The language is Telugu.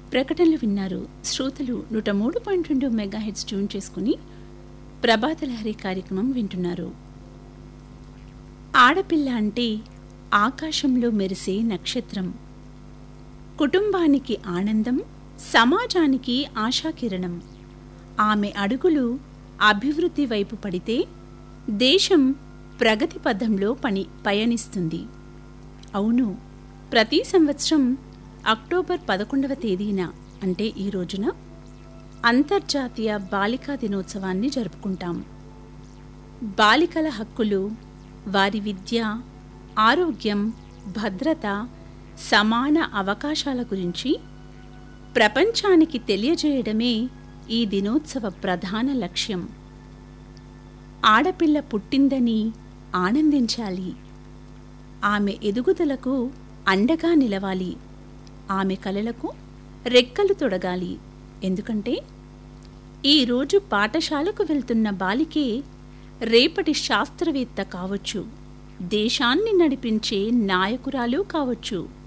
ప్రకటనలు విన్నారు శ్రోతలు నూట మూడు పాయింట్ రెండు మెగా హెడ్స్ ట్యూన్ చేసుకుని ప్రభాత లహరి కార్యక్రమం వింటున్నారు ఆడపిల్ల అంటే ఆకాశంలో మెరిసే నక్షత్రం కుటుంబానికి ఆనందం సమాజానికి ఆశాకిరణం ఆమె అడుగులు అభివృద్ధి వైపు పడితే దేశం ప్రగతి పథంలో పని పయనిస్తుంది అవును ప్రతి సంవత్సరం అక్టోబర్ పదకొండవ తేదీన అంటే ఈ రోజున అంతర్జాతీయ బాలికా దినోత్సవాన్ని జరుపుకుంటాం బాలికల హక్కులు వారి విద్య ఆరోగ్యం భద్రత సమాన అవకాశాల గురించి ప్రపంచానికి తెలియజేయడమే ఈ దినోత్సవ ప్రధాన లక్ష్యం ఆడపిల్ల పుట్టిందని ఆనందించాలి ఆమె ఎదుగుదలకు అండగా నిలవాలి ఆమె కలలకు రెక్కలు తొడగాలి ఎందుకంటే ఈరోజు పాఠశాలకు వెళ్తున్న బాలికే రేపటి శాస్త్రవేత్త కావచ్చు దేశాన్ని నడిపించే నాయకురాలు కావచ్చు